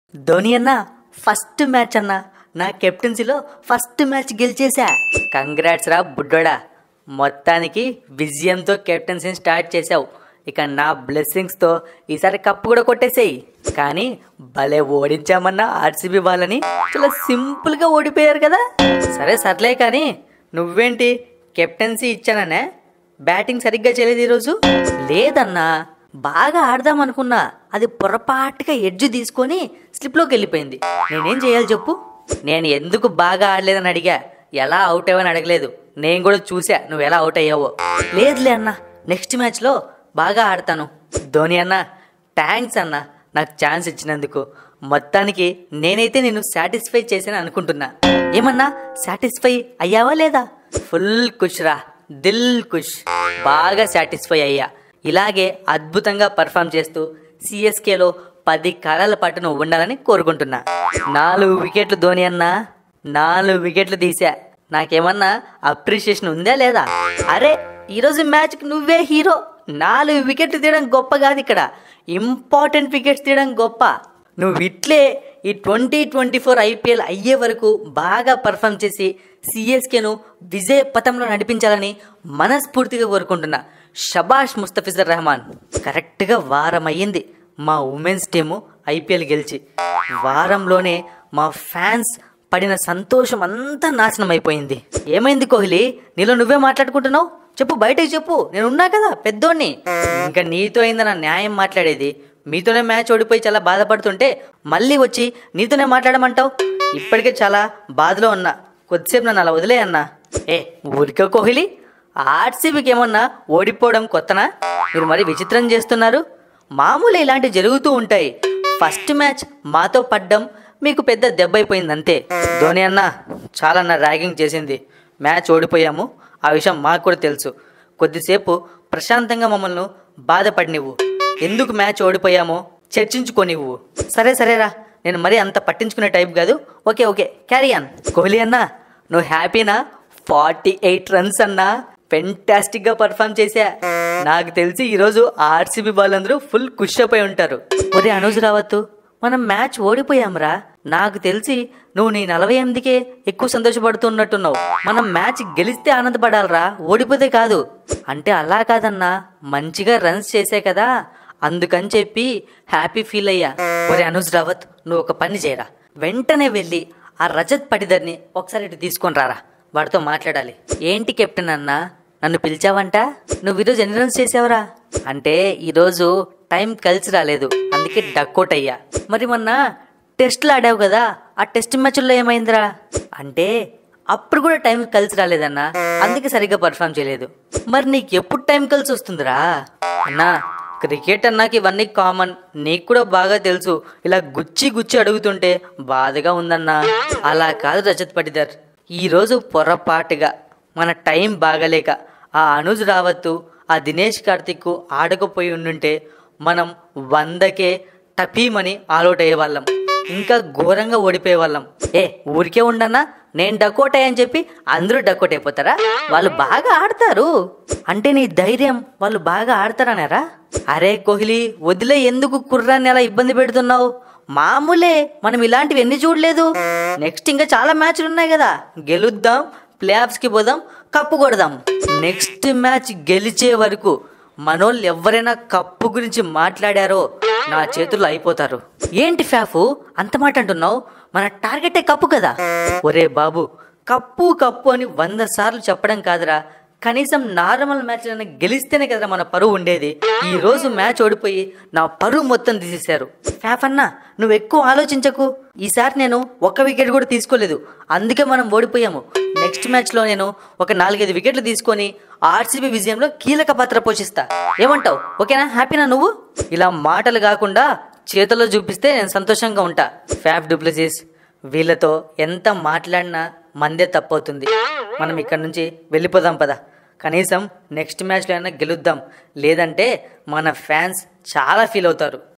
ధోని అన్న first match అన్న నా కెప్టెన్సీలో ఫస్ట్ మ్యాచ్ గెలిచేశా కంగ్రాట్స్ రా బుడ్డోడా మొత్తానికి విజయంతో కెప్టెన్సీని స్టార్ట్ చేసావు ఇక నా బ్లెస్సింగ్స్తో ఈసారి కప్పు కూడా కొట్టేసేయి కానీ భలే ఓడించామన్న ఆర్సీబీ వాళ్ళని చాలా సింపుల్గా ఓడిపోయారు కదా సరే సర్లే కానీ నువ్వేంటి కెప్టెన్సీ ఇచ్చాననే బ్యాటింగ్ సరిగ్గా చేయలేదు ఈరోజు లేదన్నా బాగా ఆడదాం అనుకున్నా అది పొరపాటుగా ఎడ్జ్ తీసుకొని స్లిప్లోకి వెళ్ళిపోయింది నేనేం చేయాలి చెప్పు నేను ఎందుకు బాగా ఆడలేదని అడిగా ఎలా అవుట్ అయ్యావని అడగలేదు నేను కూడా చూసా నువ్వు ఎలా అవుట్ అయ్యావో లేదులే అన్న నెక్స్ట్ మ్యాచ్లో బాగా ఆడతాను ధోని అన్న థ్యాంక్స్ అన్న నాకు ఛాన్స్ ఇచ్చినందుకు మొత్తానికి నేనైతే నేను సాటిస్ఫై చేశాను అనుకుంటున్నా ఏమన్నా సాటిస్ఫై అయ్యావా లేదా ఫుల్ ఖుష్ రా దిల్ ఖుష్ బాగా సాటిస్ఫై అయ్యా ఇలాగే అద్భుతంగా పర్ఫామ్ చేస్తూ సిఎస్కేలో పది కాలాల పాటు నువ్వు ఉండాలని కోరుకుంటున్నా నాలుగు వికెట్లు ధోని అన్నా నాలుగు వికెట్లు తీసా నాకేమన్నా అప్రిషియేషన్ ఉందా లేదా అరే ఈరోజు మ్యాచ్కి నువ్వే హీరో నాలుగు వికెట్లు తీయడం గొప్ప కాదు ఇక్కడ ఇంపార్టెంట్ వికెట్స్ తీయడం గొప్ప నువ్వు ఇట్లే ఈ ట్వంటీ ట్వంటీ ఫోర్ ఐపీఎల్ అయ్యే వరకు బాగా పర్ఫామ్ చేసి సిఎస్కేను విజయ పథంలో నడిపించాలని మనస్ఫూర్తిగా కోరుకుంటున్నా షబాష్ ముస్తఫిజర్ రెహమాన్ కరెక్ట్గా వారం అయ్యింది మా ఉమెన్స్ టీము ఐపీఎల్ గెలిచి వారంలోనే మా ఫ్యాన్స్ పడిన సంతోషం అంతా నాశనం అయిపోయింది ఏమైంది కోహ్లీ నీలో నువ్వే మాట్లాడుకుంటున్నావు చెప్పు బయటకు చెప్పు నేను ఉన్నా కదా పెద్దోడిని ఇంకా నీతో అయింది నా న్యాయం మాట్లాడేది మీతోనే మ్యాచ్ ఓడిపోయి చాలా బాధపడుతుంటే మళ్ళీ వచ్చి నీతోనే మాట్లాడమంటావు ఇప్పటికే చాలా బాధలో ఉన్నా కొద్దిసేపు నన్ను అలా వదిలే అన్నా ఏ ఊరికే కోహ్లీ ఆర్సీబీకి ఏమన్నా ఓడిపోవడం కొత్తనా మీరు మరి విచిత్రం చేస్తున్నారు మామూలు ఇలాంటివి జరుగుతూ ఉంటాయి ఫస్ట్ మ్యాచ్ మాతో పడ్డం మీకు పెద్ద దెబ్బ అయిపోయింది అంతే ధోని అన్న చాలా నా ర్యాగింగ్ చేసింది మ్యాచ్ ఓడిపోయాము ఆ విషయం మాకు కూడా తెలుసు కొద్దిసేపు ప్రశాంతంగా మమ్మల్ని బాధపడినివ్వు ఎందుకు మ్యాచ్ ఓడిపోయామో చర్చించుకోనివ్వు సరే సరేరా నేను మరీ అంత పట్టించుకునే టైప్ కాదు okay okay carry on Kohli అన్నా నువ్వు హ్యాపీనా ఫార్టీ ఎయిట్ రన్స్ అన్నా ఫెంటాస్టిక్ గా పర్ఫామ్ చేశా నాకు తెలిసి ఈరోజు ఆర్సీబీ వాళ్ళందరూ ఫుల్ ఖుష్ అయిపోయి ఉంటారు ఒరే అనుజ్ రావత్తు మనం మ్యాచ్ ఓడిపోయాంరా నాకు తెలిసి నువ్వు నీ నలభై ఎనిమిదికే ఎక్కువ సంతోషపడుతున్నట్టున్నావు మనం మ్యాచ్ గెలిస్తే ఆనందపడాలరా ఓడిపోతే కాదు అంటే అలా కాదన్నా మంచిగా రన్స్ చేసే కదా అందుకని చెప్పి హ్యాపీ ఫీల్ అయ్యా ఒరే అనుజ్ రావత్ నువ్వు ఒక పని చేయరా వెంటనే వెళ్ళి ఆ రజత్ పటిదర్ని ఒకసారి ఇటు తీసుకొని రారా వాడితో మాట్లాడాలి ఏంటి కెప్టెన్ అన్నా నన్ను పిలిచావంట నువ్వు ఈరోజు ఎన్ని రన్స్ చేసావురా అంటే ఈరోజు టైం కలిసి రాలేదు అందుకే డక్అవుట్ అయ్యా మరి మొన్న టెస్ట్లు ఆడావు కదా ఆ టెస్ట్ మ్యాచ్లో ఏమైందిరా అంటే అప్పుడు కూడా టైం కలిసి రాలేదన్నా అందుకే సరిగ్గా పర్ఫామ్ చేయలేదు మరి నీకు ఎప్పుడు టైం కలిసి వస్తుందిరా అన్నా క్రికెట్ అన్నాక ఇవన్నీ కామన్ నీకు కూడా బాగా తెలుసు ఇలా గుచ్చి గుచ్చి అడుగుతుంటే బాధగా ఉందన్నా అలా కాదు రజత్ పటిదర్ ఈరోజు పొరపాటుగా మన టైం బాగలేక ఆ అనుజ్ రావత్తు ఆ దినేష్ కార్తిక్ ఆడకపోయి ఉండుంటే మనం వందకే టపీమని ఆల్అౌట్ అయ్యేవాళ్ళం ఇంకా ఘోరంగా ఓడిపోయే వాళ్ళం ఏ ఊరికే ఉండన్నా నేను డకోట్ అయ్యని చెప్పి అందరూ డకోట్ అయిపోతారా వాళ్ళు బాగా ఆడతారు అంటే నీ ధైర్యం వాళ్ళు బాగా ఆడతారన్నారా అరే కోహ్లీ వదిలే ఎందుకు కుర్రాన్ని అలా ఇబ్బంది పెడుతున్నావు మామూలే మనం ఇలాంటివి ఎన్ని చూడలేదు నెక్స్ట్ ఇంకా చాలా మ్యాచ్లు ఉన్నాయి కదా గెలుద్దాం ప్లే ఆఫ్స్కి పోదాం కప్పు కొడదాం నెక్స్ట్ మ్యాచ్ గెలిచే వరకు మనోళ్ళు ఎవరైనా కప్పు గురించి మాట్లాడారో నా చేతుల్లో అయిపోతారు ఏంటి ఫ్యాఫు అంత మాట అంటున్నావు మన టార్గెటే కప్పు కదా ఒరే బాబు కప్పు కప్పు అని వంద సార్లు చెప్పడం కాదురా కనీసం నార్మల్ మ్యాచ్లను గెలిస్తేనే కదా మన పరువు ఉండేది ఈ రోజు మ్యాచ్ ఓడిపోయి నా పరువు మొత్తం తీసేశారు ఫ్యాఫ్ అన్నా నువ్వు ఎక్కువ ఆలోచించకు ఈసారి నేను ఒక్క వికెట్ కూడా తీసుకోలేదు అందుకే మనం ఓడిపోయాము నెక్స్ట్ మ్యాచ్లో నేను ఒక నాలుగైదు వికెట్లు తీసుకొని ఆర్సీబీ విజయంలో కీలక పాత్ర పోషిస్తా ఏమంటావు ఓకేనా హ్యాపీనా నువ్వు ఇలా మాటలు కాకుండా చేతుల్లో చూపిస్తే నేను సంతోషంగా ఉంటా ఫ్యాఫ్ డూప్లసిస్ వీళ్ళతో ఎంత మాట్లాడినా మందే తప్పవుతుంది మనం ఇక్కడ నుంచి వెళ్ళిపోదాం పదా కనీసం నెక్స్ట్ మ్యాచ్లో అయినా గెలుద్దాం లేదంటే మన ఫ్యాన్స్ చాలా ఫీల్ అవుతారు